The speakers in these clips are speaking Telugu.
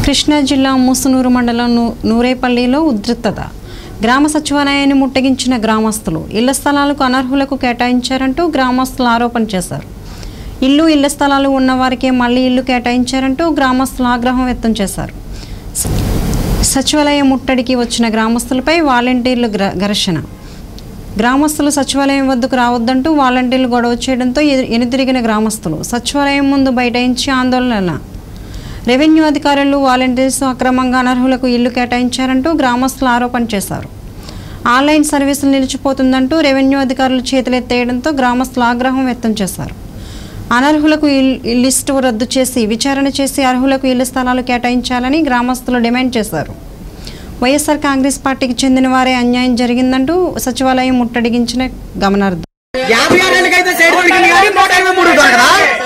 కృష్ణా జిల్లా ముసునూరు మండలం నూ- నూరేపల్లిలో ఉద్రిక్తత గ్రామ సచివాలయాన్ని ముట్టగించిన గ్రామస్తులు ఇళ్ల స్థలాలకు అనర్హులకు కేటాయించారంటూ గ్రామస్తులు ఆరోపణ చేశారు ఇల్లు ఇళ్ల స్థలాలు ఉన్నవారికే మళ్లీ ఇల్లు కేటాయించారంటూ గ్రామస్తులు ఆగ్రహం వ్యక్తం చేశారు స- సచివాలయం ముట్టడికి వచ్చిన గ్రామస్తులపై వాలంటీర్లు గ్ర- ఘర్షణ గ్రామస్తులు సచివాలయం వద్దకు రావద్దంటూ వాలంటీర్లు గొడవ చేయడంతో ఎదు- ఎనుదిరిగిన గ్రామస్తులు సచివాలయం ముందు బైఠాయించి ఆందోళన రెవెన్యూ అధికారులు వాలంటీర్స్ అక్రమంగా అనర్హులకు ఇల్లు కేటాయించారంటూ గ్రామస్తులు ఆరోపణ చేశారు ఆన్లైన్ సర్వీసులు నిలిచిపోతుందంటూ రెవెన్యూ అధికారులు చేతులెత్తేయడంతో గ్రామస్తులు ఆగ్రహం వ్యక్తం చేశారు అనర్హులకు ఇల్- ఈ లిస్టు రద్దు చేసి విచారణ చేసి అర్హులకు ఇళ్ల స్థలాలు కేటాయించాలని గ్రామస్తులు డిమాండ్ చేశారు వైఎస్ఆర్ కాంగ్రెస్ పార్టీకి చెందిన వారే అన్యాయం జరిగిందంటూ సచివాలయం ముట్టడిగించిన గమనార్థం యాభై ఆరు ఏళ్ళకైతే సైడ్ దొరికింది కానీ నూట ఇరవై మూడు దొరకదా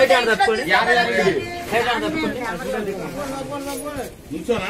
నుంచోనా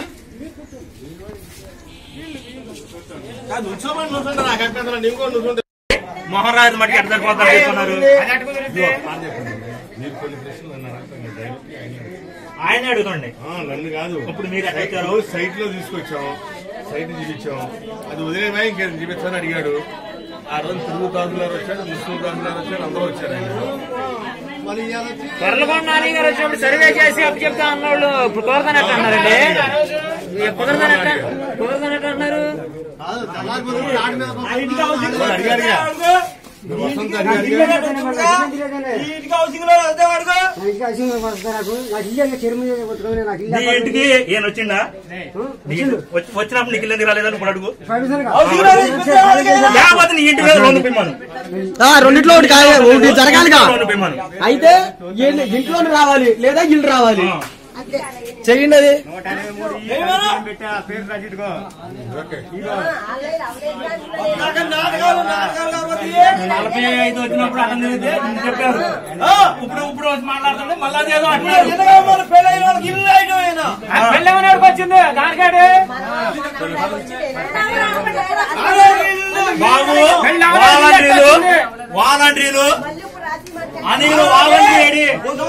కాదు నుంచోమని నుంచుంటా నాకు అభ్యంతరం నీవు కూడా నుంచుంటే మహారాజు మటుకు ఎట్లా సరిపోతారు చెప్తున్నారు ఇదిగో, మాట చెప్పండి. మీరు కొన్ని ప్రశ్నలు నన్ను అడగండి. డైరెక్ట్గా ఆయన ఆయన అడుగుతండి ఆ, నన్ను కాదు ఇప్పుడు మీరు ఎక్కడ ఇచ్చారు? సైట్- సైట్ లో తీసుకొచ్చాం సైట్ చూపించాం అది వదిలేమా ఇంకేం చూపించమని అడిగాడు ఆ రోజు తెలుగు తహసీల్దార్ వచ్చాడు ముస్లిం తహసీల్దార్ వచ్చాడు అందరూ వచ్చారు ఆయన మరి ఇవాళ వచ్చి కొరలగొండ నాని గారు వచ్చినప్పుడు సర్వే చేసి అప్పు చెప్తా అన్నోళ్ళు ఇప్పుడు కుదరదనట్టు అన్నారండి కుదరదనట్ట కుదరదనట్టు అన్నారు వాళ్ళు అడిగారుగా నువ్వు వసంత్ అడిగారుగా నీ ఇంటికి ఈయన వచ్చిందా నీ ఇంటి- వచ్చి- వచ్చినప్పుడు నీకు ఇల్లు ఎందుకు రాలేదని ఇప్పుడు అడుగు లేకపోతే నీ ఇంటి మీద లోన్ పిమ్మను రెండిట్లో ఒకటి కాదు ఒకటి జరగాలిగా లోన్ పిమ్మను అయితే ఇంట్లో రావాలి లేదా ఇల్లు రావాలి చెయ్యండి అది నలభై ఐదు వచ్చినప్పుడు అర్థం జరిగితే నేను చెప్పారు ఇప్పుడు ఇప్పుడు వచ్చి మాట్లాడుతుంటే మళ్ళా అదేదో అంటున్నారు పెళ్ళమన్నాడు వచ్చింది దానికాడే బాబు వాలంటీర్లు వాలంటీర్లు అనిల్ వాలంటీర్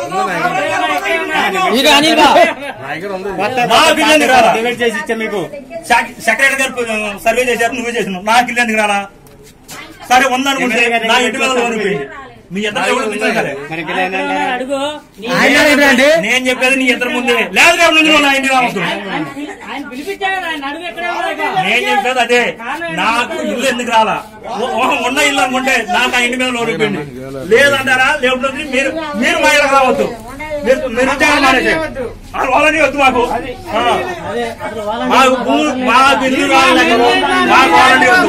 ఇక అనిల్గా నా బిల్లు ఎందుకు రాలా డివైడ్ చేసి ఇచ్చా మీకు సెక్రటరీ గారు సర్వే చేశారు నువ్వే చేసినావు నాకు ఇల్లు ఎందుకు రాలా సరే ఉందనుకుంటే నా ఇంటి మీద లోన్ ఇప్పింది మీ ఇద్దరు ఎవరు పిలిచారు అడుగు నేను చెప్పేది నీ ఇద్దరు ముందే లేదు లేదు ముందు నా ఇంటి రావద్దు ఆయన పిలిపించాడు ఆయన అడుగు ఎక్కడ నేను చెప్పేది అదే నాకు ఇల్లు ఎందుకు రాలా ఓ- ఓ ఉన్న ఇల్లు అనుకుంటే నాకు ఆ ఇంటి మీద లోన్ ఇప్పింది లేదంటారా లేకపోతే మీరు మీరు మా ఇళ్ళకి రావద్దు మీరు మీరు ఉద్యోగం మానేసి వాళ్ళని వద్దు మాకు ఆ. మాకు భూ- మాకు ఇల్లు కావాలి మాకు వాళ్ళని వద్దు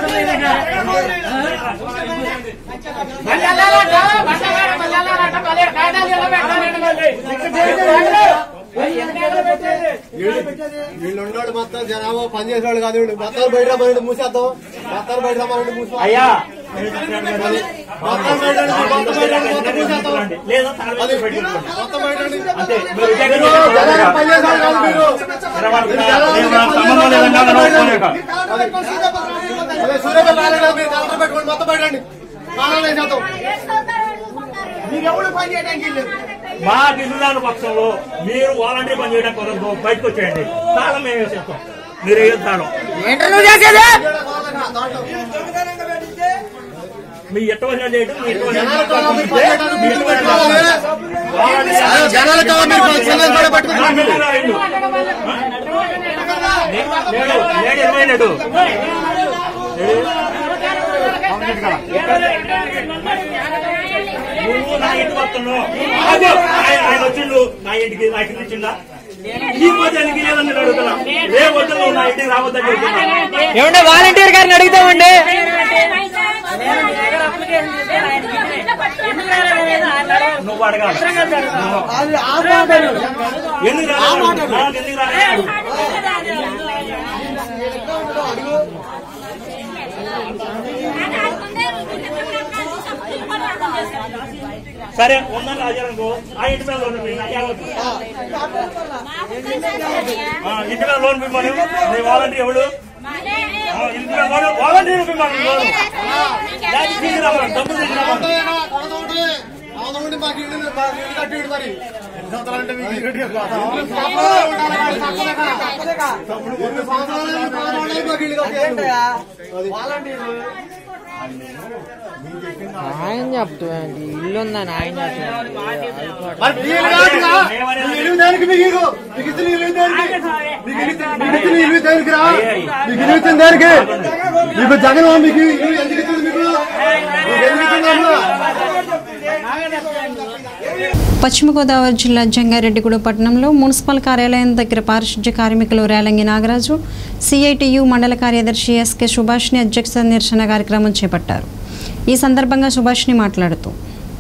వీళ్ళు ఉన్నాడు మొత్తం జనాభా పని చేసేవాళ్ళు కాదు వీళ్ళు మొత్తాలు బయట బయట మూసేద్దాం మొత్తాలు బయట బయట మూసేద్దాం అయ్యా మొత్తం బయట మొత్తం బయట మొత్తం మూసేద్దాం లేదా తాళం వేసి పెట్టుకోండి. మొత్తం బయట అంతే మీరు ఉద్యోగం మీరు చేసేవాళ్ళు జనాభా కాదు. పని చేసేవాళ్ళు కాదు మీరు నేను నాకు సంబంధం లేదని అన్నాను, ఒప్పుకోలేక. అదే సూర్యపల్లి రాలేదు మీరు కలెక్టర్ పెట్టుకోండి మొత్తం బయట కాలాలు వేసేద్దాం మా బిల్లుదారుల పక్షంలో మీరు వాలంటీర్ పని చేయడానికి కుదరదు బయటకు వచ్చేయండి తాళం మేము వేసేస్తాం మీరు వేయదు తాళం ఇంటర్వ్యూ చేసేది మీ ఎట్ట వచ్చినా చేయడం మీ ఎట్ట జనాలతో వచ్చినా మీరు పని చేయడానికి మీరు పెట్టుకోవాలి వాలంటీర్ జనాలతో మీరు పని కూడా పెట్టుకోవాలి నా బిల్లు రా ఇల్లు. లేడు లేడు ఇరవైనాడు నువ్వు నా ఇంటి వస్తున్నావు అదే ఆయన ఆయన వచ్చిండు నా ఇంటికి నాకు ఇల్లు ఇచ్చిండా ఈ మధ్యానికి లేదని నేను అడుగుతున్నా రేపు వద్దు నువ్వు నా ఇంటికి రావద్దని చెప్తున్నా ఏమంటే వాలంటీర్ గారిని అడుగుతామండి నువ్వు అడగాలి ఎందుకు రాలేదు? నాకు ఎందుకు రాలేదు? సరే ఉందని రాజారనుకో ఆ ఇంటి మీద లోన్ ఇవ్వండి. నాకు యావత్తు. ఆ, ఇంటి మీద లోన్ పిమ్మని నీ వాలంటీర్ ఎవడు ఆ, ఇంటి మీద లోన్ వాలంటీర్ పిమ్మని లోన్ లేకపోతే తీసుకురావాలి డబ్బులు తీసుకురావాలి కొడతా సంవత్సరాలంటే మాకు ఇల్లు మాకు ఇల్లు కట్టి మరి ఎన్ని సంవత్సరాలంటే మీకు ఇల్లు కట్టి ఎన్ని సంవత్సరాలు మాకు ఇల్లు కట్టి ఆయన చెప్తామండి ఇల్లు ఉందని ఆయన చెప్తాడు మరి మీ ఇల్లు కాదుగా? మీ ఇల్లు దానికి మీకు ఇల్లు. మీకు ఇచ్చిన ఇల్లు దానికి. మీకు ఇల్లు- మీకు ఇచ్చిన ఇల్లు దానికి రా. మీకు ఇల్లు ఇచ్చిన దానికి. మీకు జగన్ మీకు ఇల్లు ఎందుకు ఇచ్చింది మీకు? మీకు ఎందుకు ఇచ్చింది అమ్మా? పశ్చిమ గోదావరి జిల్లా జంగారెడ్డిగూడ పట్టణంలో మున్సిపల్ కార్యాలయం దగ్గర పారిశుధ్య కార్మికులు రేలంగి నాగరాజు సిఐటియు మండల కార్యదర్శి ఎస్కే సుభాష్ని అధ్యక్ష నిరసన కార్యక్రమం చేపట్టారు ఈ సందర్భంగా సుభాష్ని మాట్లాడుతూ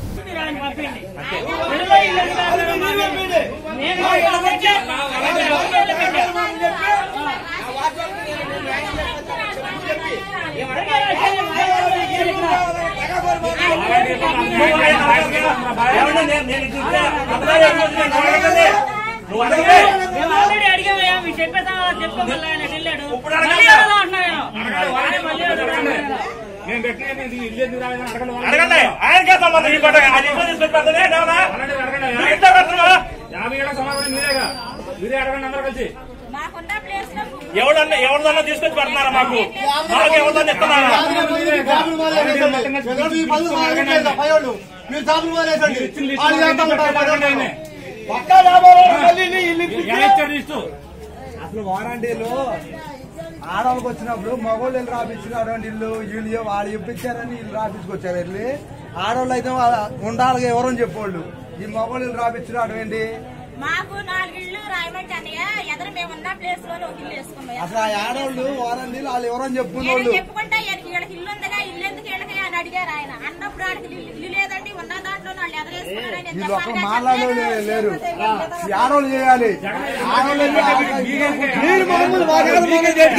ఏమన్నా నేను నేను ఇది చూస్తే అబ్బాయి ఏం చేస్తున్నాడు? నువ్వు అడగండి. నువ్వు అడగలే మేము ఆల్రెడీ అడిగామయ్యా మీరు చెప్పేసా చెప్పుకోగల ఆయన వెళ్ళాడు ఇప్పుడు అడగాలి. మళ్ళీ అడగాలి అంటున్నాను ఆయన మళ్ళీ అడగాలి. అడగండి ఆయనకే సంబంధం ఈ పట్ట అది ఇంట్లో తీసుకొచ్చి పెడతానే ఏమన్నా? నువ్వు ఇంట్లో పెడుతున్నావా? మాకున్న ప్లేస్ లో ఎవడన్నా ఎవరిదన్నా తీసుకొచ్చి పెడుతున్నారా మాకు మాకు ఎవరిదన్నా ఇస్తున్నారా జాబులు మానేసేయండి. జగన్ ఈ పనులు మానేసేయండి. పైవాళ్ళు. మీరు జాబులు మానేసేయండి. వాళ్ళు చేస్తా ఉంటారు పైవాళ్ళు. అసలు వారంటీలు ఆడవాళ్ళకి వచ్చినప్పుడు మగవాళ్ళు వెళ్ళి రాపించినారు అంటే ఇల్లు వీళ్ళు వాళ్ళు ఇప్పించారని వీళ్ళు రాపించుకొచ్చారు వెళ్ళి ఆడవాళ్ళు అయితే వాళ్ళ- ఉండాలి ఎవరని చెప్పోళ్ళు ఈ మగవాళ్ళు వీళ్ళు రాపించినారు ఏంటి మాకు నాలుగు ఇళ్ళు రాయమంటే అన్నయ్య ఎదురు మేము ఉన్న ప్లేస్ లో ఒక ఇల్లు వేసుకున్నాం అసలు ఆ ఆడవాళ్ళు వారంటీలు వాళ్ళు ఎవరని చెప్పుకున్న ఈయన వాళ్ళు చెప్పుకుంటే ఈయనకి వీళ్ళకి ఇల్లు ఉందిగా ఇల్లు ఎందుకు వీళ్ళకి అని అడిగారు ఆయన అన్నప్పుడు ఆడికి ఇల్లు ఇల్లు లేదండి ఉన్న దాంట్లో వాళ్ళు ఎదురేసుకున్నారని ఎంత వీళ్ళు ఒక్క బాగా మాట్లాడే లేరు చెప్పలేదు. ఈ ఆడవాళ్ళు చేయాలి ఆడవాళ్ళు వెళ్ళి ఆడవాళ్ళు- మీరు మామూలు వారాలు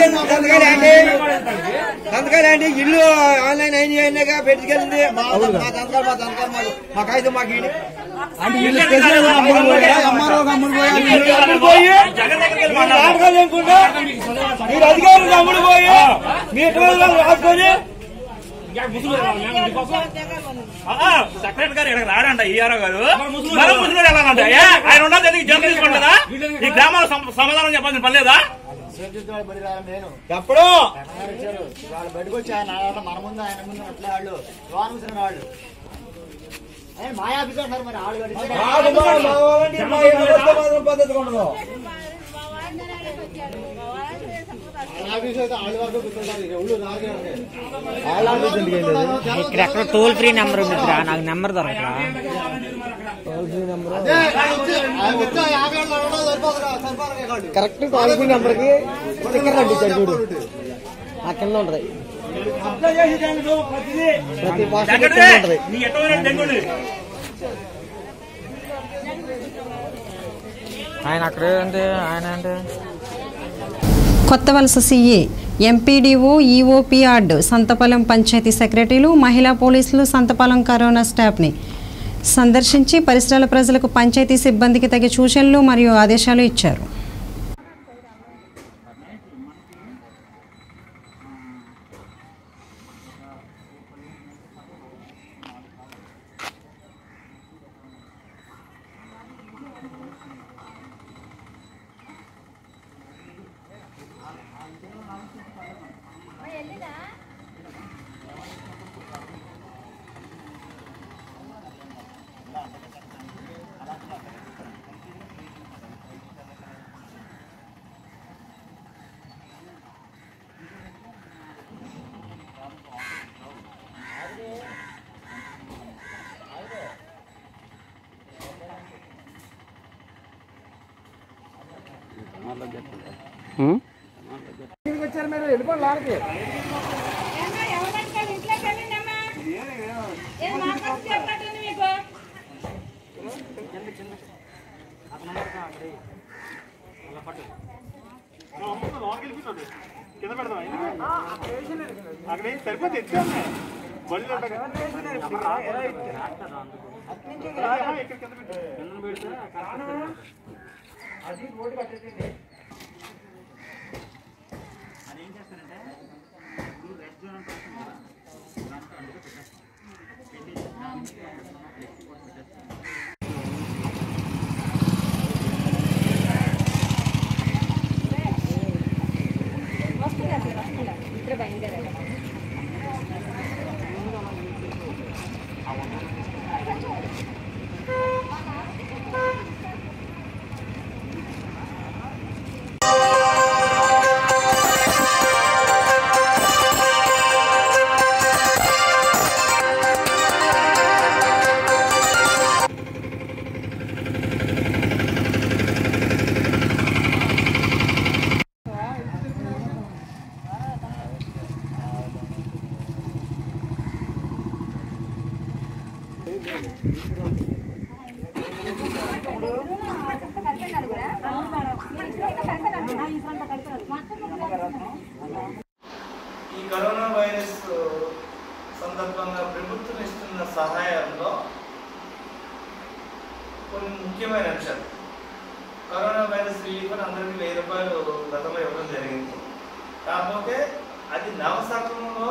సంతకాలండి ఇల్లు ఆన్లైన్ అయిన అయినాక పెట్టుకెళ్ళింది మా మా సంతకాలు మా సంతకాలు మాకు మాకైతే మాకు ఇడి అంటే వీళ్ళు స్పెషల్ గా అమ్ముడు పోయా ఎంఆర్ఓ అమ్ముడు పోయా జగన్ దగ్గరికి వెళ్ళి మాట్లాడు. మీరు అధికారులు అమ్ముడు పోయి మీ రాసుకొని సెక్రటరీ గారు ఇక్కడ రాడంట ఈఆర్ఓ గారు మనం ముస్లిం వెళ్ళాలంట ఏ? ఆయన ఉన్నది ఎందుకు జనం తీసుకుంటుందా ఈ గ్రామాల సమ- సమాధానం చెప్పాల్సిన పని లేదా ఎప్పుడు వాళ్ళు బయటకు వచ్చి ఆయన ఆడ మన ముందు ఆయన ముందు అట్లా వాళ్ళు లోన్ కూర్చున్న వాళ్ళు ఏ, మా ఆఫీస్ అంటారు మరి ఆడు కడితే మాకు మా- మా వాళ్ళంటే మా ఏ వ్యవస్థ మాత్రం పద్ధతి ఉండదు ఆఫీస్ అయితే ఆడు వరకు కూర్చుంటారు ఇక ఎవరు రాగే ఇక్కడ ఎక్కడ టోల్ ఫ్రీ నెంబర్ ఉంది నాకు నెంబర్ దొరకరా అదే, ఆయన వచ్చి- ఆయన వచ్చి ఆ యాభై ఏళ్ళు అడగడం సరిపోదురా, సరిపోదురా కాదు. కరెక్ట్ టోల్ ఫ్రీ నెంబర్ కి స్టిక్కర్ అంటించాడు చూడు ఆ కింద ఉంటది ప్రతి పోస్టర్ కింద సెక్రటరీ ఉంటది నీ ఎటువంటి డెంగుంది ఆయన అక్కడ అంటే ఆయన అంటే కొత్త వలస సీఏ ఎంపీడీఓ ఈఓపీఆర్డ్ సంతపాలెం పంచాయతీ సెక్రటరీలు మహిళా పోలీసులు సంతపాలెం కరోనా స్టాఫ్ని సందర్శించి పరిసరాల ప్రజలకు పంచాయతీ సిబ్బందికి తగిన సూచనలు మరియు ఆదేశాలు ఇచ్చారు ఏమ్మా, ఎవరు పట్టుకోవాలి? ఇంట్లోకి వెళ్ళండి అమ్మా. ఏం మాట్లాడి చెప్పినట్టుంది మీకు అక్కడ సరిపోతే ఎత్తే ఉన్నాయి బళ్ళు ఉంటాయి కదా. ఇక్కడ కింద పెట్టు. కొన్ని ముఖ్యమైన అంశాలు కరోనా వైరస్ రిలీఫ్ అని అందరికీ వెయ్యి రూపాయలు గతంలో ఇవ్వడం జరిగింది కాకపోతే అది నవసత్వంలో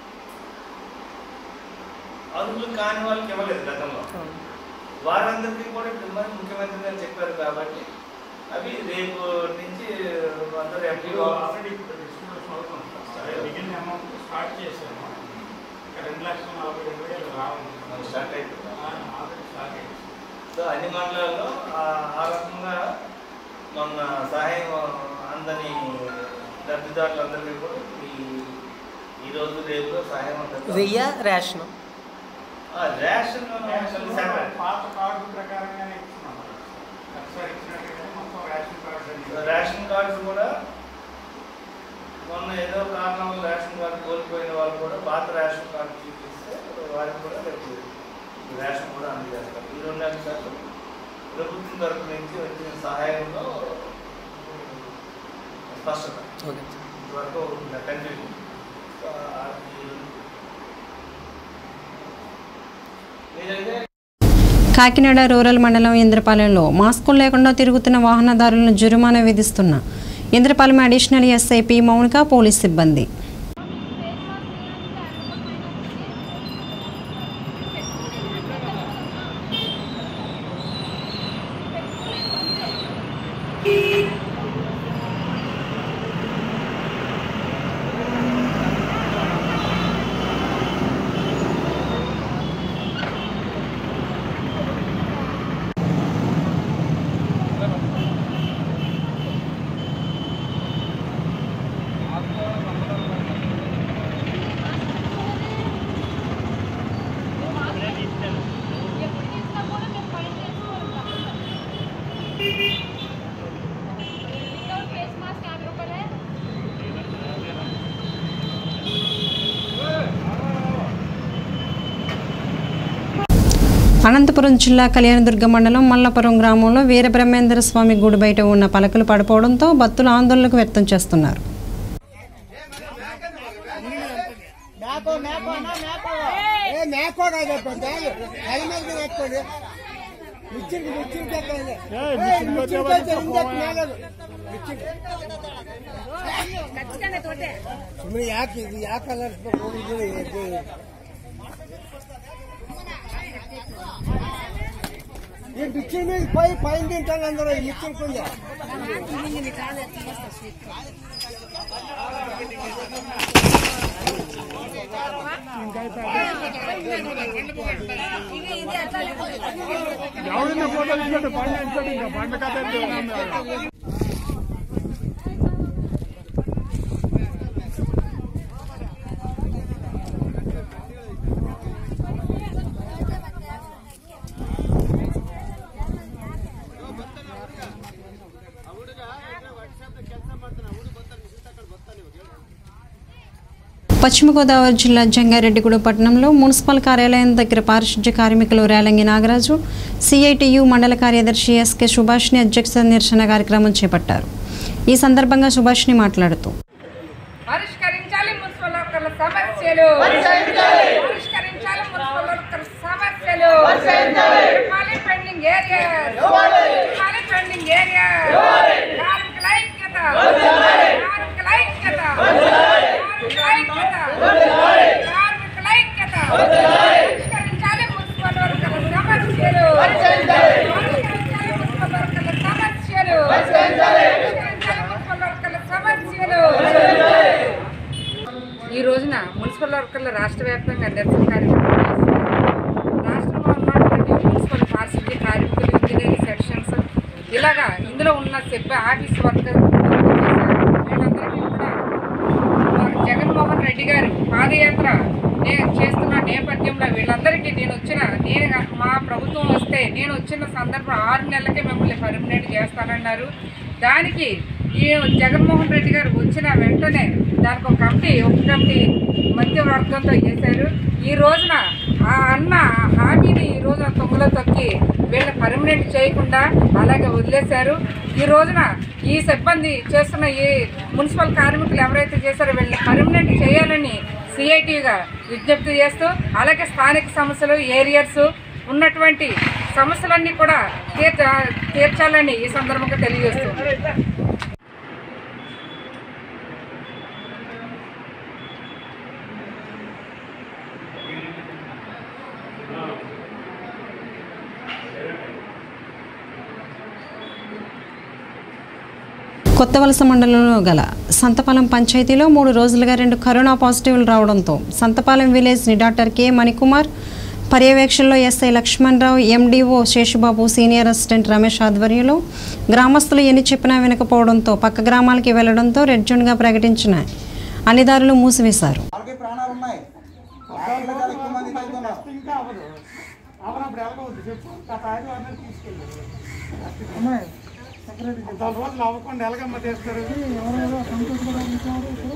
అర్హులు కాని వాళ్ళకి ఇవ్వలేదు గతంలో వారందరికీ కూడా ఇప్పుడు మరి ముఖ్యమంత్రి గారు చెప్పారు కాబట్టి అవి రేపు నుంచి అందరూ ఎంపీగా ఆల్రెడీ డిస్ట్రిబ్యూషన్ అవుతుంది సరే మిగిలిన అమౌంట్ స్టార్ట్ చేసాము ఇంకా రెండు లక్షల నలభై రెండు వేలు రావాలి స్టార్ట్ అయిపోయింది ఆల్రెడీ స్టార్ట్ అయింది సో అన్ని మండలాల్లో ఆ- ఆ రకంగా మొన్న సహాయం అందని లబ్ధిదారులందరికీ కూడా ఈ ఈ రోజు రేపు సహాయం అందరికీ వెయ్య రేషన్ ఆ, రేషన్ సెపరేట్ పాత కార్డు ప్రకారంగానే ఇస్తున్నాం ఒకసారి ఇచ్చినట్టుగానే మొత్తం రేషన్ కార్డు అన్ని రేషన్ కార్డ్స్ కూడా మొన్న ఏదో కారణం వల్ల రేషన్ కార్డు కోల్పోయిన వాళ్ళు కూడా పాత రేషన్ కార్డు చూపిస్తే వారికి కూడా రేపు రేషన్ కూడా అందజేస్తారు ఈ రెండు అంశాలు ప్రభుత్వం తరపు నుంచి వచ్చిన సహాయంలో స్పష్టత ఓకే ఇంతవరకు కంటిన్యూ మీరైతే కాకినాడ రూరల్ మండలం ఇంద్రపాలెంలో మాస్కులు లేకుండా తిరుగుతున్న వాహనదారులను జురుమానా విధిస్తున్న ఇంద్రపాలెం అడిషనల్ ఎస్ఐపి మౌనిక పోలీస్ సిబ్బంది అనంతపురం జిల్లా కళ్యాణదుర్గ మండలం మల్లపురం గ్రామంలో వీరబ్రహ్మేంద్ర స్వామి గుడి బయట ఉన్న పలకలు పడిపోవడంతో భక్తులు ఆందోళనకు వ్యక్తం చేస్తున్నారు మేకో మేకో అన్నా మేకో ఏ మేకో కాదు పెద్ద అది మీద పెట్టుకోండి మిర్చికి మిర్చికి ఎక్కండి మిర్చికి ఇంజక్ మేలేదు సుಮ್ಮನೆ ಯಾಕೆ ಇದು ಯಾಕೆ ಅಲರ್ಸ್ಬೇಕು ಇದು ఈ మిక్చర్ మీద పై పైన తింటాను అందరూ ఈ మిక్చర్ కొంచెం ఎవరిని ఫోటో తీసుకుంటే పండు ఎంచుకోండి ఇంకా పండు కథ పశ్చిమ గోదావరి జిల్లా జంగారెడ్డిగూడ పట్టణంలో మున్సిపల్ కార్యాలయం దగ్గర పారిశుధ్య కార్మికులు రేలంగి నాగరాజు సిఐటియు మండల కార్యదర్శి ఎస్కే సుభాష్ని అధ్యక్ష నిరసన కార్యక్రమం చేపట్టారు ఈ సందర్భంగా సుభాష్ని మాట్లాడుతూ పరిష్కరించాలి మున్సిపల్ వర్కర్ల సమస్యలు పరిష్కరించాలి మున్సిపల్ వర్కర్ల సమస్యలు ఇవ్వాలి పెండింగ్ ఏరియా ఇవ్వాలి పెండింగ్ ఏరియా కార్మికుల ఐక్యత కార్మికుల ఐక్యత కార్మికుల ఐక్యత కార్మికుల ఐక్యత పరిష్కరించాలి మున్సిపల్ వర్కర్ల సమస్యలు పరిష్కరించాలి మున్సిపల్ వర్కర్ల సమస్యలు పరిష్కరించాలి మున్సిపల్ వర్కర్ల సమస్యలు ఈ రోజున మున్సిపల్ వర్కర్ల రాష్ట్ర వ్యాప్తంగా నిరసన కార్యక్రమం చేస్తున్నారు రాష్ట్రంలో ఉన్నటువంటి మున్సిపల్ పారిశుద్ధ్య కార్మికులు ఇంజనీరింగ్ సెక్షన్స్ ఇలాగా ఇందులో ఉన్న సిబ్బ ఆఫీస్ వర్కర్ వీళ్ళందరికీ కూడా వారు జగన్మోహన్ రెడ్డి గారు పాదయాత్ర నే- చేస్తున్న నేపథ్యంలో వీళ్ళందరికీ నేను వచ్చిన నేను గా- మా ప్రభుత్వం వస్తే నేను వచ్చిన సందర్భం ఆరు నెలలకే మిమ్మల్ని పర్మనెంట్ చేస్తానన్నారు దానికి ఈ జగన్మోహన్ రెడ్డి గారు వచ్చిన వెంటనే దానికి ఒక కమిటీ ఒక కమిటీ మధ్యవర్గంతో చేశారు ఈ రోజున ఆ అన్న హామీని ఈ రోజున తొమ్మిలో తొక్కి వీళ్ళని పర్మనెంట్ చేయకుండా అలాగే వదిలేశారు ఈ రోజున ఈ సిబ్బంది చేస్తున్న ఈ మున్సిపల్ కార్మికులు ఎవరైతే చేశారో వీళ్ళని పర్మనెంట్ చేయాలని సిఐటిగా విజ్ఞప్తి చేస్తూ అలాగే స్థానిక సమస్యలు ఏరియర్స్ ఉన్నటువంటి సమస్యలన్నీ కూడా తీర్చ తీర్చాలని ఈ సందర్భంగా తెలియజేస్తుంది కొత్త వలస మండలంలో గల సంతపాలెం పంచాయతీలో మూడు రోజులుగా రెండు కరోనా పాజిటివ్లు రావడంతో Santhapalem village doctor K Manikumar పర్యవేక్షణలో SI Lakshmanarao MDO Seshubabu senior assistant Ramesh ఆధ్వర్యంలో గ్రామస్తులు ఎన్ని చెప్పినా వినకపోవడంతో పక్క గ్రామాలకి వెళ్లడంతో రెడ్ జోన్గా ప్రకటించిన అన్ని దారులు మూసివేశారు వాళ్ళకి ప్రాణాలు ఉన్నాయి డాక్టర్లు చాలా ఎక్కువ మంది తగ్గుతున్నారు ఇంకా అవ్వదు అవనప్పుడు ఎలాగవుద్ది చెప్పు గత ఆదివారం తీసుకెళ్ళి అమ్మాయి దాని రోజులు అవ్వకుండా ఎలాగమ్మ చేస్తారు ఎవరెవరో సంతోష్ కూడా ఉంచారు ఇప్పుడు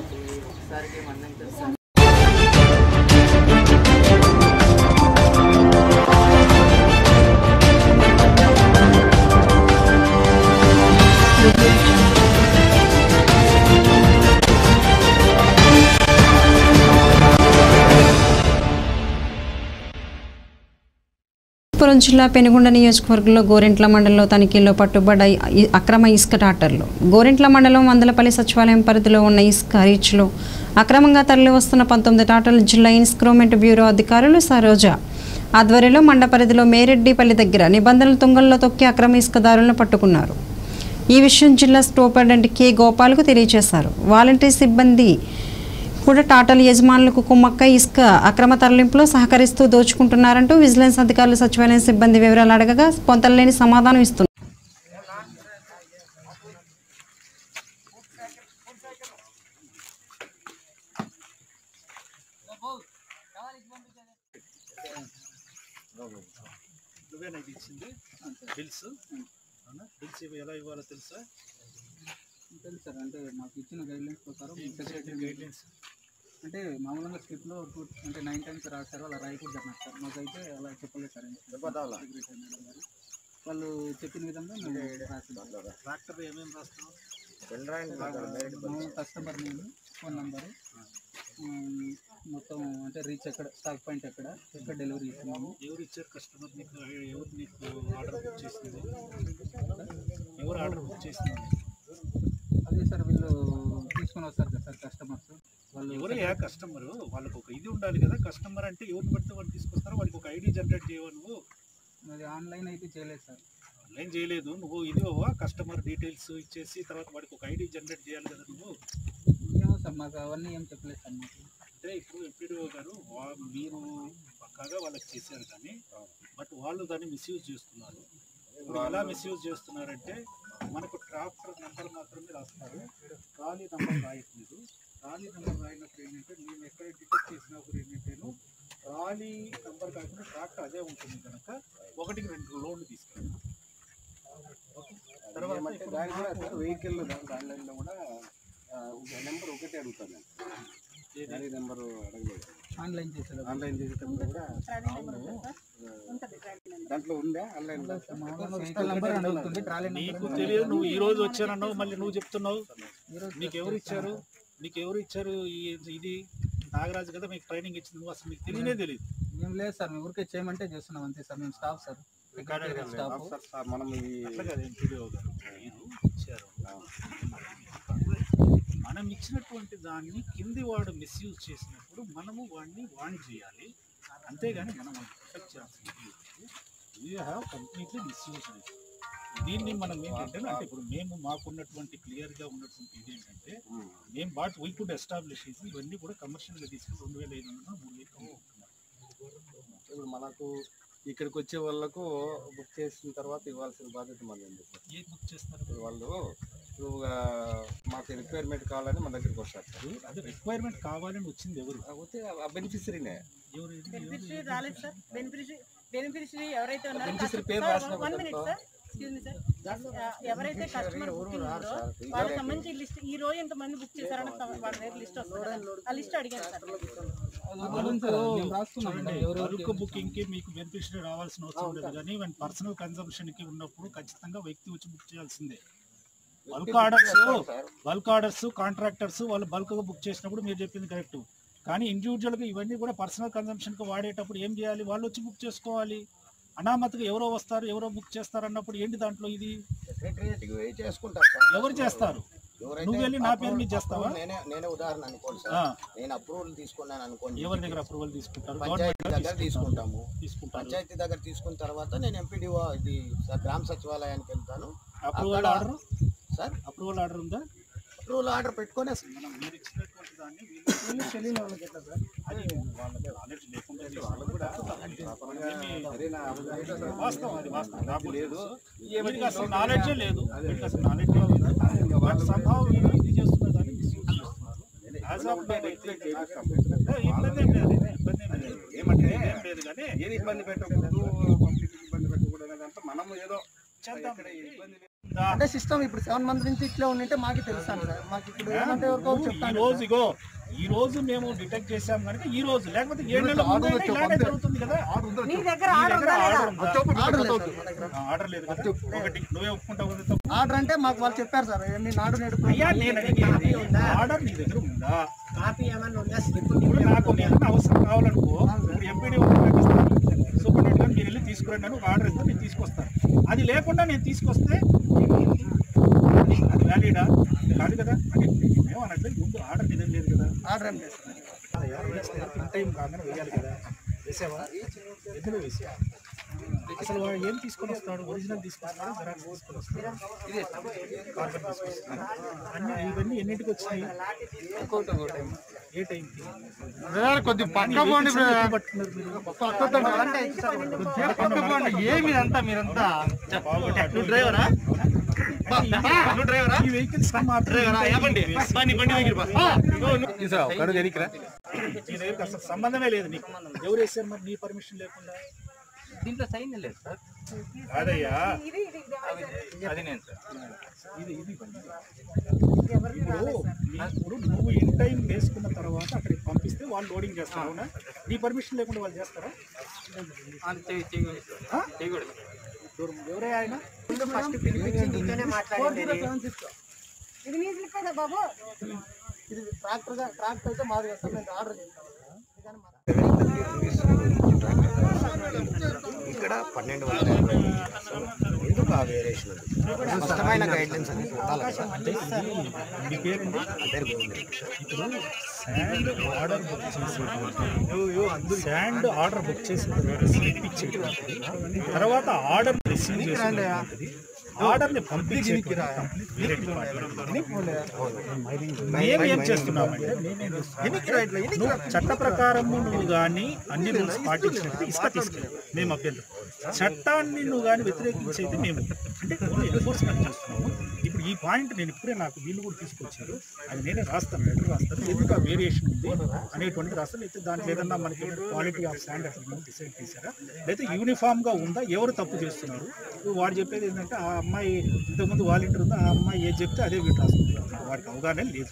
పురం జిల్లా పెనుగొండ నియోజకవర్గంలో గోరెంట్ల మండలంలో తనిఖీల్లో పట్టుబడ్డ ఇ- అక్రమ ఇసుక టాటర్లు గోరెంట్ల మండలం వందలపల్లి సచివాలయం పరిధిలో ఉన్న ఇసుక రీచ్లో అక్రమంగా తరలి వస్తున్న పంతొమ్మిది టాటర్లు జిల్లా ఇన్స్క్రోమెంట్ బ్యూరో అధికారులు సరోజ ఆధ్వర్యంలో మండ పరిధిలో మేరెడ్డిపల్లి దగ్గర నిబంధనలు తుంగల్లో తొక్కి అక్రమ ఇసుకదారులను పట్టుకున్నారు ఈ విషయం జిల్లా సూపరింటెండెంట్ కె గోపాల్కు తెలియజేశారు వాలంటీర్ సిబ్బంది కూడా టాటల్ యజమానులకు కుమ్మక్క ఇసుక అక్రమ తరలింపులో సహకరిస్తూ దోచుకుంటున్నారంటూ విజిలెన్స్ అధికారులు సచివాలయం సిబ్బంది వివరాలు అడగగా పొంతలేని సమాధానం ఇస్తున్నారు నువ్వేనా ఇది ఇచ్చింది బిల్స్ అవునా బిల్స్ ఇవి ఎలా ఇవ్వాలో తెలుసా తెలుసు సార్ అంటే మాకు ఇచ్చిన గైడ్లైన్స్ ప్రకారం సెక్రటరీ గైడ్లైన్స్ అంటే మామూలుగా స్క్రిప్ట్లో టూ అంటే నైన్ టైమ్స్ రాశారు అలా రాయకూడదు అన్నారు సార్ మాకైతే అలా చెప్పలేదు సార్ సెక్రటరీ మేడం గారు వాళ్ళు చెప్పిన విధంగా మేము రాసినాం ట్రాక్టర్ ఏమేమి రాస్తున్నావు కస్టమర్ నేమ్ ఫోన్ నంబరు మొత్తం అంటే రీచ్ ఎక్కడ స్టాక్ పాయింట్ ఎక్కడ ఎక్కడ డెలివరీ ఇస్తున్నాము ఎవరు ఇచ్చారు కస్టమర్ నీకు ఎవరు నీకు ఆర్డర్ బుక్ చేసింది ఎవరు ఆర్డర్ బుక్ చేసింది అదే సార్ వీళ్ళు తీసుకొని వస్తారు కదా సార్ కస్టమర్స్ వాళ్ళు ఎవరు ఏ కస్టమర్ వాళ్ళకి ఒక ఇది ఉండాలి కదా కస్టమర్ అంటే ఎవరిని పడితే వాళ్ళు తీసుకొస్తారో వాళ్ళకి ఒక ఐడి జనరేట్ చేయవు నువ్వు అది ఆన్లైన్ అయితే చేయలేదు సార్ ఆన్లైన్ చేయలేదు నువ్వు ఇది ఇవ్వవా కస్టమర్ డీటెయిల్స్ ఇచ్చేసి తర్వాత వాడికి ఒక ఐడి జనరేట్ చేయాలి కదా నువ్వు ఏమో సార్ మాకు అవన్నీ ఏం చెప్పలేదు సార్ మాకు అంటే ఇప్పుడు ఎంపీడీఓ గారు వా- మీరు పక్కాగా వాళ్ళకి చేశారు కానీ బట్ వాళ్ళు దాన్ని మిస్యూజ్ చేస్తున్నారు ఇప్పుడు ఎలా మిస్యూజ్ చేస్తున్నారంటే మనకు ట్రాక్టర్ నెంబర్ మాత్రమే రాస్తారు ట్రాలీ నెంబర్ రాయట్లేదు ట్రాలీ నెంబర్ రాయినప్పుడు ఏంటంటే నేను ఎక్కడ డిటెక్ట్ చేసినప్పుడు ఏంటంటేను ట్రాలీ నెంబర్ కాకుండా ట్రాక్టర్ అదే ఉంటుంది కనుక ఒకటికి రెండు లోన్లు తీసుకెళ్ళాను తర్వాత ఇప్పుడు దాని కూడా నాకు- సార్ వెహికల్ ఆన్లైన్లో కూడా నెంబర్ ఒకటే అడుగుతాను నేను దాని నెంబర్ అడగలేదు ఆన్లైన్ చేసేది ఆన్లైన్ చేసేటప్పుడు కూడా దాంట్లో ఉందా ఆన్లైన్ వెహికల్ నెంబర్ అని అడుగుతుంది ట్రాలీ నీకు తెలియదు నువ్వు ఈ రోజు వచ్చానన్నావు మళ్ళీ నువ్వు చెప్తున్నావు నీకు ఎవరు ఇచ్చారు నీకు ఎవరు ఇచ్చారు ఈ- ఇది నాగరాజు కదా మీకు ట్రైనింగ్ ఇచ్చింది నువ్వు అసలు మీకు తెలియనే తెలియదు మేము లేదు సార్ మేము ఊరికే చేయమంటే చేస్తున్నాం అంతే సార్ మేము స్టాఫ్ సార్ సెక్రటరీ స్టాఫ్ మనం ఈ అట్లా కాదు ఎంపీడీఓ గారు మీరు ఇచ్చారు మనం ఇచ్చినటువంటి దాన్ని కింది వాడు మిస్యూజ్ చేసినప్పుడు మనము వాడిని వాణి చేయాలి అంతేగాని మనం ఎఫెక్ట్ చేయాల్సింది యూ హ్యావ్ కంప్లీట్లీ మిస్యూజ్ దీన్ని మనం ఏంటంటే అంటే ఇప్పుడు మేము మాకున్నటువంటి క్లియర్గా ఉన్నటువంటి ఇది ఏంటంటే మేము వాట్ వీ కుడ్ ఎస్టాబ్లిష్ చేసి ఇవన్నీ కూడా కమర్షియల్గా తీసుకుని రెండు వేల ఐదు వందలు మూడు వేలు అమ్ముకుంటున్నారు. ఇప్పుడు మనకు ఇక్కడికి వచ్చే వాళ్ళకు బుక్ చేసిన తర్వాత ఇవ్వాల్సిన బాధ్యత మనది ఉంది సార్ ఏది బుక్ చేస్తారు ఇప్పుడు వాళ్ళు ఇప్పుడు ఆ, మాకు రిక్వైర్మెంట్ కావాలని మన దగ్గరికి వస్తారు సార్ అది రిక్వైర్మెంట్ కావాలని వచ్చింది ఎవరు అయితే ఆ బెనిఫిషరీనే ఎవరు ఇది? బెనిఫిషరీ రాలేదు సార్ బెనిఫిషరీ బెనిఫిషరీ ఎవరైతే ఉన్నారో బెనిఫిషరీ పేరు సార్, రాసిన one minute sir excuse me sir ఆ, ఎవరైతే కస్టమర్ బుకింగ్ ఉందో వాళ్ళకి సంబంధించి లిస్ట్ ఈ రోజు ఎంత మంది బుక్ చేశారని వాళ్ళ దగ్గర లిస్ట్ వస్తుంది ఆ లిస్ట్ అడిగాను సార్ చూడండి, బల్క్ బుకింగ్ కి మీకు బెనిఫిషరీ రావాల్సిన అవసరం లేదు కానీ మన పర్సనల్ కన్సంప్షన్ కి ఉన్నప్పుడు ఖచ్చితంగా వ్యక్తి వచ్చి బుక్ చేయాల్సిందే bulk orders bulk orders contractors వాళ్ళు బల్క్ గా బుక్ చేసినప్పుడు మీరు చెప్పింది కరెక్ట్ కానీ ఇండివిజువల్ గా ఇవన్నీ కూడా పర్సనల్ కన్సంప్షన్ కి వాడేటప్పుడు ఏం చేయాలి వాళ్ళు వచ్చి బుక్ చేసుకోవాలి అనామతిగా ఎవరో వస్తారు ఎవరో బుక్ చేస్తారు అన్నప్పుడు ఏంటి దాంట్లో ఇది సెక్రటరియట్కి పోయి చేసుకుంటారు సార్. ఎవరు చేస్తారు ఎవరైతే నువ్వు వెళ్ళి నా పేరు మీద చేస్తావా నేనే నేనే ఉదాహరణ అనుకోండి ఆ. సార్ నేను అప్రూవల్ తీసుకున్నాను అనుకోండి ఎవరి దగ్గర అప్రూవల్ తీసుకుంటారు పంచాయతీ గవర్నమెంట్ దగ్గర తీసుకుంటాము తీసుకుంటారు పంచాయతీ దగ్గర తీసుకున్న తర్వాత నేను ఎంపీడీఓ ఇది స- గ్రామ సచివాలయానికి వెళ్తాను అప్రూవల్ అక్కడ- ఆర్డర్ సార్ అప్రూవల్ ఆర్డర్ ఉందా అప్రూవల్ ఆర్డర్ పెట్టుకునే మీరు ఇచ్చినటువంటి దాన్ని వీళ్ళు తెలియని వాళ్ళకి ఎట్లా సార్ అది వాళ్ళకి నాలెడ్జ్ లేకుండా అది వాళ్ళకు కూడా వాస్తవం అది వాస్తవం నాకు లేదు వీళ్ళకి అసలు నాలెడ్జే లేదు వీళ్ళకి అసలు నాలెడ్జే లేదు బట్ సంభావ వీళ్ళు ఇది చేస్తున్న దాన్ని మిస్యూజ్ చేస్తున్నారు యాజ్ ఆఫ్ నౌ అయితే ఏ, ఇబ్బంది ఏం లేదు ఇబ్బంది ఏం లేదు ఏమంటే ఏం లేదు కానీ ఏది ఇబ్బంది పెట్టకూడదు పబ్లిక్ ఇబ్బంది పెట్టకూడదు అనేదంతా మనం ఏదో ఇక్కడ ఇబ్బంది లేదు. అంటే సిస్టమ్ ఇప్పుడు సెవెన్ మంత్ నుంచి ఇట్లా ఉండింటే మాకు తెలుస్తాను సార్ మాకు ఇప్పుడు ఏమంటే ఎవరికో ఈ చెప్తాను రోజు ఇగో ఈ రోజు మేము డిటెక్ట్ చేసాం కనుక ఈ రోజు లేకపోతే ఏడు నెలల ముందు అయినా ఇలానే జరుగుతుంది కదా నీ దగ్గర ఆర్డర్ ఉందా లేదా? ఆర్డర్ లేదు సార్ మా దగ్గర. ఆర్డర్ లేదు కదా ఒకటి నువ్వే ఒప్పుకుంటావు కదా తప్పు. ఆర్డర్ అంటే మాకు వాళ్ళు చెప్పారు సార్ మీ నాడు నేడు అయ్యా నేను అడిగేది ఆర్డర్ నీ దగ్గర ఉందా కాపీ ఏమన్నా ఉందా ఇప్పుడు నాకు ఏదైనా అవసరం కావాలనుకో ఇప్పుడు ఎంపీడీ సూపరింటెండెంట్ గారు మీరు వెళ్ళి తీసుకురండి అని ఒక ఆర్డర్ ఇస్తే నేను తీసుకొస్తాను అది లేకుండా నేను తీసుకొస్తే అది వ్యాలిడా కాదు కదా అంటే ఏమన్నట్లేదు ముందు ఆర్డర్ నిజం లేదు కదా ఆర్డర్ ఏం లేదు ఇన్ టైం కాగానే వేయాలి కదా వేసావా ఎందులో వేసా అసలు వాడు ఏం తీసుకొని వస్తాడు ఒరిజినల్ తీసుకొస్తాడు జెరాక్స్ తీసుకొని వస్తాడు ఇదే కార్బన్ తీసుకొస్తాడు అన్ని ఇవన్నీ ఎన్నింటికి వచ్చినాయి ఏ టైంకి కొద్ది పక్క పోండి పట్టుకున్నారు మీరు పక్క పోండి ఏమి అంతా మీరంతా నువ్వు డ్రైవరా నువ్వు డ్రైవరా ఈ వెహికల్స్ డ్రైవరా ఏమండి బండి బండి దగ్గర నీ దగ్గరికి అసలు సంబంధమే లేదు నీకు ఎవరు వేసారు మరి నీ పర్మిషన్ లేకుండా దీంట్లో సైన్ లేదు సార్ కాదయ్యా అది నేను సార్ ఇది ఇది ఇప్పుడు ఇప్పుడు నువ్వు ఇన్ టైం వేసుకున్న తర్వాత అక్కడికి పంపిస్తే వాళ్ళు లోడింగ్ చేస్తారు అవునా నీ పర్మిషన్ లేకుండా వాళ్ళు చేస్తారా ఆ? దూరం. ఎవరే ఆయన ఫస్ట్ పిలిపించి నీతోనే మాట్లాడింది ఇది నీ స్లిప్ కదా బాబు ఇది ట్రాక్టర్ ట్రాక్టర్ అయితే మాది కదా సార్ నేను ఆర్డర్ చేస్తాను ఇక్కడ పన్నెండు వందల యాభై ఎందుకు ఆ వేరియేషన్ ఉంది స్పష్టమైన గైడ్ లైన్స్ అనేది ఉండాలి కదా. మీ పేరండి పేరు గోవింద్. ఇప్పుడు శాండ్ ఆర్డర్ బుక్ చేసేటువంటి శాండ్ ఆర్డర్ బుక్ చేసిన తర్వాత స్లిప్ ఇచ్చేటువంటిది తర్వాత ఆర్డర్ రిసీవ్ చేసేటువంటిది ఆర్డర్ ని పంపించేటువంటి వేరే డిపార్ట్మెంట్ మేము ఏం చేస్తున్నామంటే మేమేం చేస్తున్నాం నువ్వు చట్ట ప్రకారము నువ్వు కానీ అన్ని రూల్స్ పాటించినట్టు ఇసుక తీసుకెళ్ళి మేము అభ్యంతరం చట్టాన్ని నువ్వు కానీ వ్యతిరేకించి అయితే మేము అంటే ఓన్లీ ఎన్ఫోర్స్మెంట్ చేస్తున్నాము ఇప్పుడు ఈ పాయింట్ నేను ఇప్పుడే నాకు వీళ్ళు కూడా తీసుకొచ్చారు అది నేనే రాస్తాను లెటర్ రాస్తాను ఎందుకు ఆ వేరియేషన్ ఉంది అనేటువంటిది రాస్తాను అయితే దాంట్లో ఏదన్నా మనకి క్వాలిటీ ఆఫ్ స్టాండ్ అట్లా డిసైడ్ చేశారా లేకపోతే యూనిఫామ్ గా ఉందా ఎవరు తప్పు చేస్తున్నారు ఇప్పుడు వాడు చెప్పేది ఏంటంటే ఆ అమ్మాయి ఇంతకుముందు వాలంటీర్ ఉందా ఆ అమ్మాయి ఏది చెప్తే అదే వీళ్ళు రాస్తుంది వాడికి అవగాహన లేదు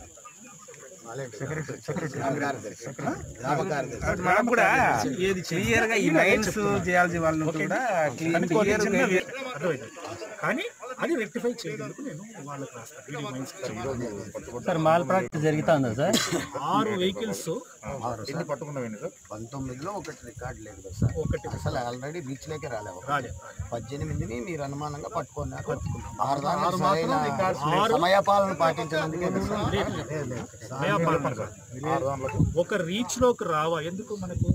మనం కూడా ఏది క్లియర్ గా ఈ మైన్స్ జియాలజీ వాళ్ళని కూడా క్లియర్ క్లియర్ అర్థమైంది కానీ అది రెక్టిఫై చేయడానికి నేను వాళ్ళకి రాస్తాను video mines sir malpractice జరుగుతుందా సార్ ఆరు వెహికల్స్ ఎన్ని పట్టుకున్నామండి సార్ పంతొమ్మిదిలో ఒకటి రికార్డ్ లేదు కదా సార్ ఒకటి అసలు ఆల్రెడీ బీచ్ లోకే రాలేవు రాలేదు. పద్దెనిమిదిని మీరు అనుమానంగా పట్టుకున్నారు ఆరు దానికి ఆరు మాత్రం సరైన రికార్డ్స్ లేవు. సమయపాలన పాటించినందుకే కదా సార్. సమయపాలన కాదు. ఒక రీచ్ లోకి రావా ఎందుకు మనకు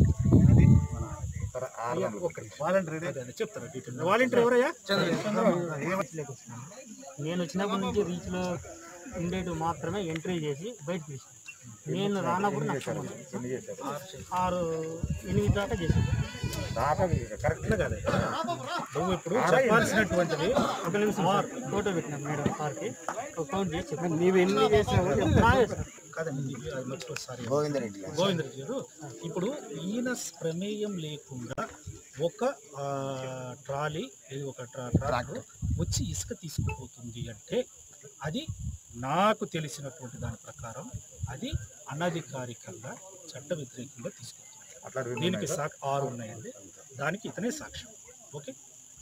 వాలంటీర్ చెప్తారా డీటెయిల్ వాలంటీర్ ఎవరయ్యా నేను వచ్చినప్పటి నుంచి రీచ్ లో ఉండేటివి మాత్రమే ఎంట్రీ చేసి బయటకు తీసాను నేను రానప్పుడు నాకు సంబంధం లేదు. ఆరు ఎనిమిది దాకా చేసాను కరెక్ట్ కాదు నువ్వు ఇప్పుడు చెప్పాల్సినటువంటిది ఒక నిమిషం సార్ ఫోటో పెట్టినా మేడం సార్కి ఒక కౌంట్ చేసి చెప్పండి నీవు ఎన్ని చేసావు కాదండి ఇది అది మర్చిపోయి సారీ గోవిందరెడ్డి గారు. గోవిందరెడ్డి గారు ఇప్పుడు ఈయన ప్రమేయం లేకుండా ఒక ఆ, ట్రాలీ ఇది ఒక ట్రా- ట్రాక్టర్ వచ్చి ఇసుక తీసుకుపోతుంది అంటే అది నాకు తెలిసినటువంటి దాని ప్రకారం అది అనధికారికంగా చట్ట వ్యతిరేకంగా తీసుకుంటుంది దీనికి సాక్ ఆరు ఉన్నాయండి దానికి ఇతనే సాక్ష్యం ఓకే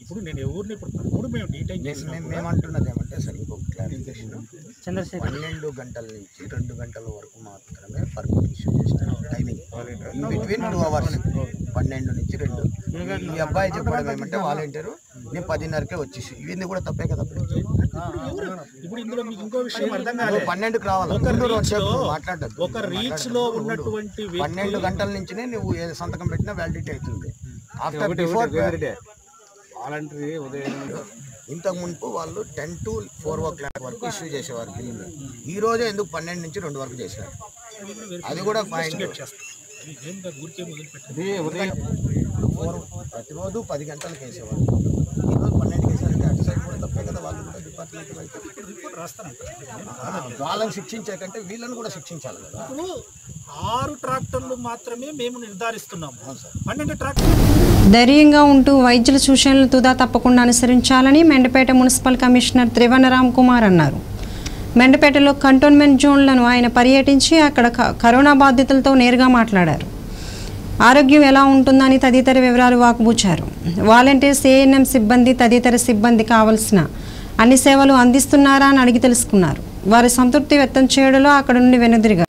ఇప్పుడు నేను ఎవరిని ఇప్పుడు తప్పుడు మేము డీటెయిల్ మేము మేము అంటున్నది ఏమంటే సార్ ఇంకొక క్లారిఫికేషన్ చంద్రశేఖర్. పన్నెండు గంటల నుంచి రెండు గంటల వరకు మాత్రమే పర్మిట్ ఇష్యూ చేసినారు timing in between two hours పన్నెండు నుంచి రెండు ఈ అబ్బాయి చెప్పడం ఏమంటే వాలంటీర్ నేను పదిన్నరకే వచ్చేసి ఇది కూడా తప్పే కదా అప్పుడు ఇప్పుడు ఇందులో మీకు ఇంకో విషయం అర్థం నువ్వు కాలేదు పన్నెండుకి రావాలి ఒక ముందు రీచ్ రోజు లో మాట్లాడద్దు ఒక రీచ్ లో ఉన్నటువంటి పన్నెండు వ్యక్తులు గంటల నుంచినే నువ్వు ఏ సంతకం పెట్టినా వ్యాలిడిటీ అవుతుంది ఆఫ్టర్ ఒకటి, బిఫోర్ ఒకటి, ఒకటి. వాలంటరీ ఉదయం ఇంతకు మునుపు వాళ్ళు ten to four o'clock వరకు ఇష్యూ చేసేవారు బిల్లు ఈ రోజే ఎందుకు పన్నెండు నుంచి రెండు వరకు చేసినారు అది కూడా ఫైన్ ఇన్వెస్టిగేట్ చేస్తాం ఏం కాదు, ఊరికే మొదలుపెట్టాం ఇది ఉదయం ఫోర్ ప్రతిరోజు పది గంటలకు వేసేవాళ్ళు ఈరోజు పన్నెండుకి వేసారంటే అటు సైడ్ కూడా తప్పే కదా వాళ్ళు కూడా డిపార్ట్మెంట్ వైపు రిపోర్ట్ రాస్తారంట ఆ, వాళ్ళని శిక్షించే కంటే వీళ్ళని కూడా శిక్షించాలి కదా ఇప్పుడు ఆరు ట్రాక్టర్లు మాత్రమే మేము నిర్ధారిస్తున్నాము పన్నెండు ట్రాక్టర్లు ధైర్యంగా ఉంటూ వైద్యుల సూచనలు తుదా తప్పకుండా అనుసరించాలని మెండపేట మున్సిపల్ కమిషనర్ త్రివణ రామ్ కుమార్ అన్నారు మెండపేటలో కంటోన్మెంట్ జోన్లను ఆయన పర్యటించి అక్కడ క- కరోనా బాధితులతో నేరుగా మాట్లాడారు ఆరోగ్యం ఎలా ఉంటుందని తదితర వివరాలు వాకుబూచారు వాలంటీర్స్ ఏఎన్ఎం సిబ్బంది తదితర సిబ్బంది కావలసిన అన్ని సేవలు అందిస్తున్నారా అని అడిగి తెలుసుకున్నారు వారి సంతృప్తి వ్యక్తం చేయడంలో అక్కడ నుండి వెనుదిరిగారు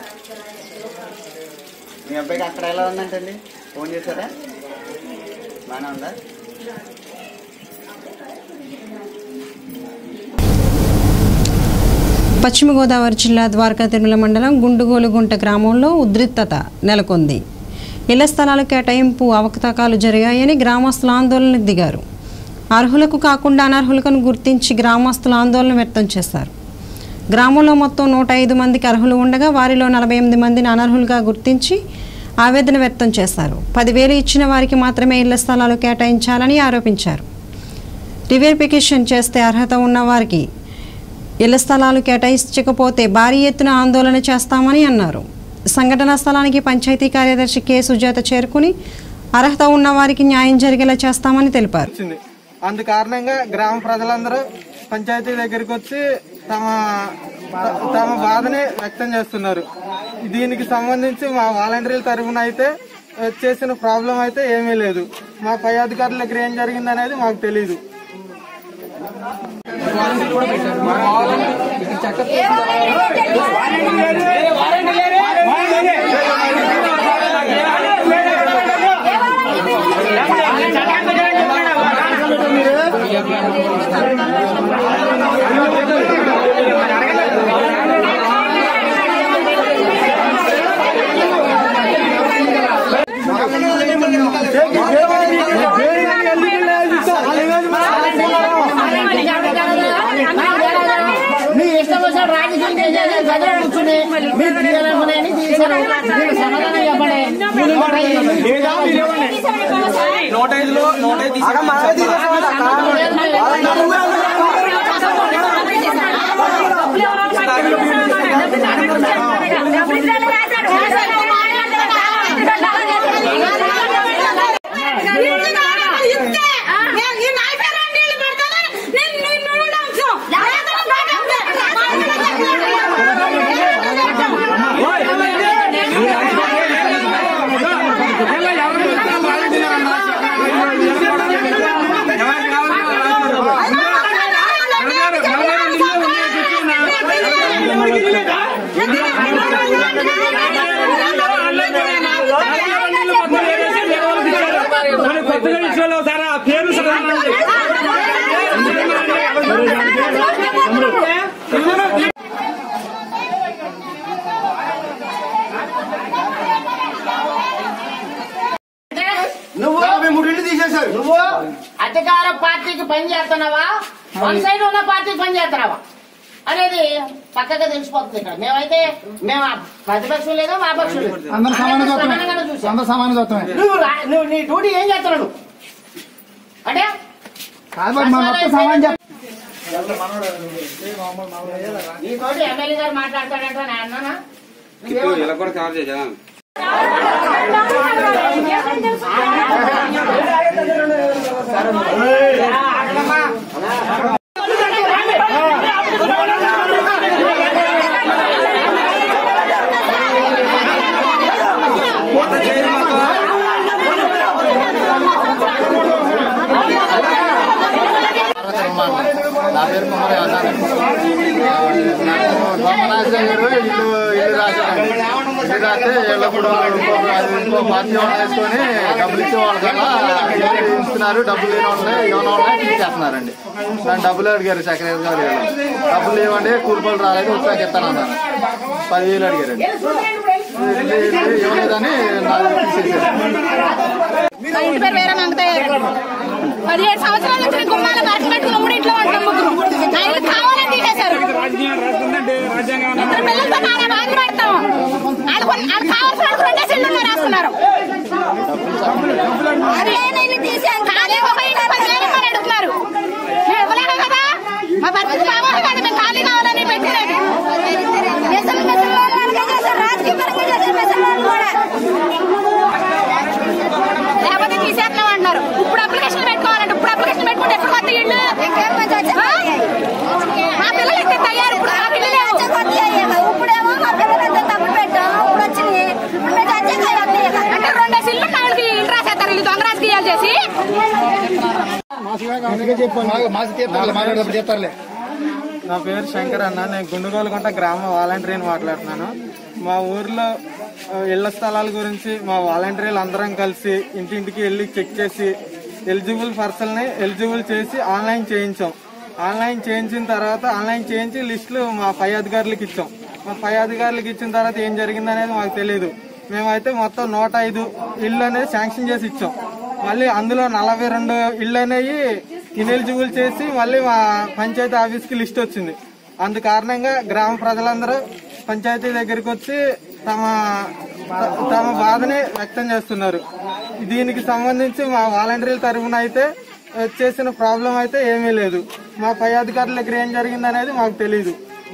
మీ అబ్బాయికి అక్కడ ఎలా ఉందంటండి ఫోన్ చేశారా బాగానే ఉందా పశ్చిమ గోదావరి జిల్లా ద్వారకా తిరుమల మండలం గుండుగోలుగుంట గ్రామంలో ఉద్రిక్తత నెలకొంది ఇళ్ల స్థలాల కేటాయింపు అవకతవకలు జరిగాయని గ్రామస్తులు ఆందోళనకు దిగారు అర్హులకు కాకుండా అనర్హులకు గుర్తించి గ్రామస్తులు ఆందోళన వ్యక్తం చేశారు గ్రామంలో మొత్తం నూట ఐదు మందికి అర్హులు ఉండగా వారిలో నలభై ఎనిమిది మందిని అనర్హులుగా గుర్తించి ఆవేదన వ్యక్తం చేశారు పదివేలు ఇచ్చిన వారికి మాత్రమే ఇళ్ల స్థలాలు కేటాయించాలని ఆరోపించారు రివెరిఫికేషన్ చేస్తే అర్హత ఉన్న వారికి ఇళ్ల స్థలాలు కేటాయించకపోతే భారీ ఎత్తున ఆందోళన చేస్తామని అన్నారు సంఘటనా స్థలానికి పంచాయతీ కార్యదర్శి కె సుజాత చేరుకుని అర్హత ఉన్న వారికి న్యాయం జరిగేలా చేస్తామని తెలిపారు వచ్చింది అందు కారణంగా గ్రామ ప్రజలందరూ పంచాయతీ దగ్గరికి వచ్చి తమ తమ బాధని వ్యక్తం చేస్తున్నారు దీనికి సంబంధించి మా వాలంటీర్ల తరఫున అయితే ఆ, చేసిన ప్రాబ్లం అయితే ఏమీ లేదు మా పై అధికారుల దగ్గర ఏం జరిగింది అనేది మాకు తెలియదు మీ ఇష్టం వచ్చిన రాజకీయం చేసేది గదిలో కూర్చుని మీరు తీయాలనుకున్నాయని తీశారు మీరు సమాధానం చెప్పండి మీరు నూట ఐదులో నూట ఐదు కొత్తగా ఇచ్చిన సార్ ఆ పేరు నువ్వు యాభై మూడు ఇల్లు తీసేశారు నువ్వు అధికార పార్టీకి పని చేస్తున్నావా వన్ సైడ్ ఉన్న పార్టీకి పని చేస్తున్నావా అనేది పక్కగా తెలిసిపోతుంది ఇక్కడ మేమైతే మేము ఆ ప్రతిపక్షం లేదు మా పక్షం లేదు అందరూ సమాన సమానంగానే చూస్తామే చూసాం. అందరూ సమాన చూస్తామే నువ్వు రా- నువ్వు నీ డ్యూటీ ఏం చేస్తున్నావు నువ్వు? అంటే కాదు బాబు, మా మొత్తం సమానం చెప్ప నీతోటి ఎమ్మెల్యే గారు మాట్లాడతాడంటే నేను అన్నానా ఇలా కూడా కవర్ చేయా ఆ పేరు కుమారి ఆధారం సోమనాథం గారు ఇల్లు ఇల్లు రాశారండి ఇల్లు రాస్తే వీళ్ళు కూడా ఇంకో ఇంకో పార్టీ వాళ్ళని వేసుకొని డబ్బులు ఇచ్చే వాళ్ళకల్లా డబ్బులు ఇస్తున్నారు డబ్బులు లేని వాళ్ళని ఇవ్వని వాళ్ళని తీసేస్తున్నారండి దాని డబ్బులు అడిగారు సెక్రటరీ గారు వీళ్ళు. డబ్బులు ఇవ్వండి కూలిపోలు రాలేదు వచ్చాక ఇస్తానన్నారు పదివేలు అడిగారండి ఇల్లు- ఇల్లు ఇవ్వలేదని నాకు తీసేసారు మా ఇంటి పేరు వేరే మంగతయ్య పదిహేడు సంవత్సరాల నుంచి నేను గుమ్మాల బట్టలు పెట్టుకుని ఉమ్మడి ఇంట్లో ఉంటాం ముగ్గురు నా ఇల్లు కావాలని తీసేశారు ఇద్దరు పిల్లలతో నాన్న బాధ పెడతాం వాళ్ళకు వాళ్ళు కావాల్సిన వాళ్ళకి రెండేసి ఇళ్ళు రాస్తున్నారు అది లేని ఇల్లు తీసేయాలి ఖాళీ ఒక ఇంటి పదివేలు ఇవ్వమని అడుగుతున్నారు మేము ఇవ్వలేము కదా మా భర్తకు బాగోదు కదా మేము ఖాళీ కావాలని పెట్టినది మిషన్ మిషన్ వాళ్ళు అలాగే చేశారు రాజకీయ పరంగా చేశారు మిషన్ వాళ్ళు కూడా లేకపోతే తీసేస్తున్నాం అంటున్నారు ఇప్పుడు అప్లికేషన్ పెట్టుకోవాలంటే ఇప్పుడు అప్లికేషన్ పెట్టుకుంటే ఎప్పుడు కొత్త ఇల్లు ఆ? మా పిల్లలు అయితే తయారు ఇప్పుడు మా పిల్లలు ఇప్పుడేమో మా పిల్లలు అయితే తప్పు పెట్టాము ఇప్పుడు వచ్చింది ఇప్పుడు మేము చచ్చాక అంటే రెండేసి ఇల్లు నాలుగు ఇల్లు రాసేస్తారు ఇల్లు దొంగ రాజకీయాలు చేసి నా పేరు శంకర్ అన్న నేను గుండుగోలుగుంట గ్రామ వాలంటీర్ని మాట్లాడుతున్నాను మా ఊర్లో ఆ, ఇళ్ల స్థలాల గురించి మా వాలంటీర్లు అందరం కలిసి ఇంటింటికి వెళ్ళి చెక్ చేసి ఎలిజిబుల్ పర్సన్ని ఎలిజిబుల్ చేసి ఆన్లైన్ చేయించాం ఆన్లైన్ చేయించిన తర్వాత ఆన్లైన్ చేయించి లిస్టులు మా పై అధికారులకు ఇచ్చాం మా పై అధికారులకు ఇచ్చిన తర్వాత ఏం జరిగింది అనేది మాకు తెలియదు మేమైతే మొత్తం నూట ఐదు ఇల్లు అనేది శాంక్షన్ చేసి ఇచ్చాం మళ్ళీ అందులో నలభై రెండు ఇళ్ళు అనేవి ఇనెలిజిబుల్ చేసి మళ్ళీ మా పంచాయతీ ఆఫీస్కి లిస్ట్ వచ్చింది అందు కారణంగా గ్రామ ప్రజలందరూ పంచాయతీ దగ్గరికి వచ్చి తమ తమ బాధని వ్యక్తం చేస్తున్నారు దీనికి సంబంధించి మా వాలంటీర్ల తరఫున అయితే చేసిన ప్రాబ్లం అయితే ఏమీ లేదు మా పై అధికారుల దగ్గర ఏం జరిగింది అనేది మాకు తెలియదు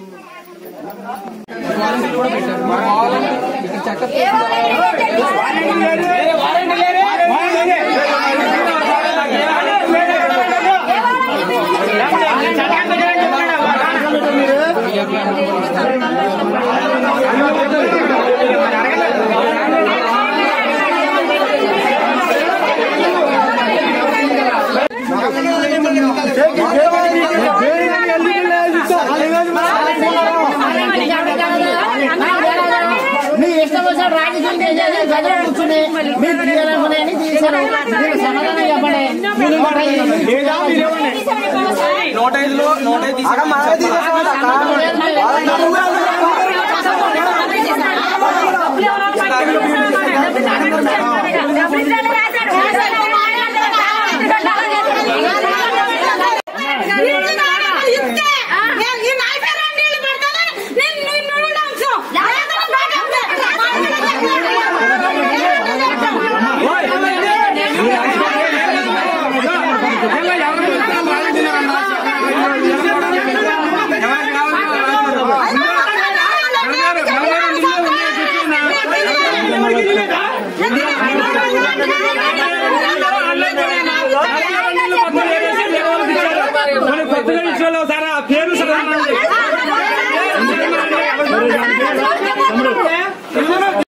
మీ ఇష్టం వచ్చిన రాజకీయం చేసేది గదిలో కూర్చుని మీరు తీయాలనుకున్నాయని తీశారు మీరు సమాధానం చెప్పండి మీరు నూట ఐదులో నూట ఐదు డబ్బులు